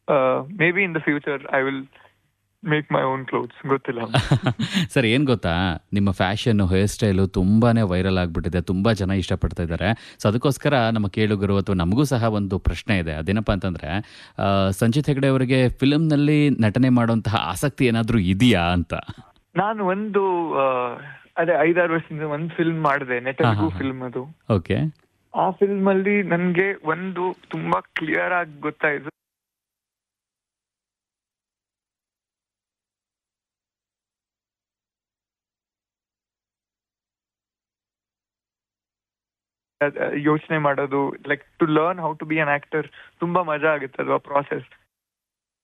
May be in the future I will make my own clothes ಗೊತ್ತಿಲ್ಲ sir ಏನು ಗೊತ್ತಾ ನಿಮ್ಮ ಫ್ಯಾಷನ್ ಹೇರ್ ಸ್ಟೈಲು ತುಂಬಾನೇ ವೈರಲ್ ಆಗಿಬಿಟ್ಟಿದೆ ತುಂಬ ಜನ ಇಷ್ಟಪಡ್ತಾ ಇದ್ದಾರೆ ಸೊ ಅದಕ್ಕೋಸ್ಕರ ನಮ್ಮ ಕೇಳುಗರು ಅಥವಾ ನಮಗೂ ಸಹ ಒಂದು ಪ್ರಶ್ನೆ ಇದೆ ಅದೇನಪ್ಪ ಅಂತಂದರೆ ಸಂಚಿತ್ ಹೆಗಡೆ ಅವರಿಗೆ ಫಿಲ್ಮ್ನಲ್ಲಿ ನಟನೆ ಮಾಡುವಂತಹ ಆಸಕ್ತಿ ಏನಾದರೂ ಇದೆಯಾ ಅಂತ ನಾನು ಒಂದು ಆ, ಅದೇ ಐದಾರು ವರ್ಷದಿಂದ ಒಂದು ಫಿಲ್ಮ್ ಮಾಡಿದೆ ನೆಟಲ್ಗೂ ಹಾ, ಹಾ. ಫಿಲ್ಮ್ ಅದು ಓಕೆ ಆ ಫಿಲ್ಮ್ ಅಲ್ಲಿ ನನ್ಗೆ ಒಂದು ತುಂಬಾ ಕ್ಲಿಯರ್ ಆಗಿ ಗೊತ್ತಾಯ್ತು ಯೋಚನೆ ಮಾಡೋದು like to learn how to be an actor ತುಂಬಾ ಮಜಾ ಆಗುತ್ತೆ ಅದು ಆ ಪ್ರಾಸೆಸ್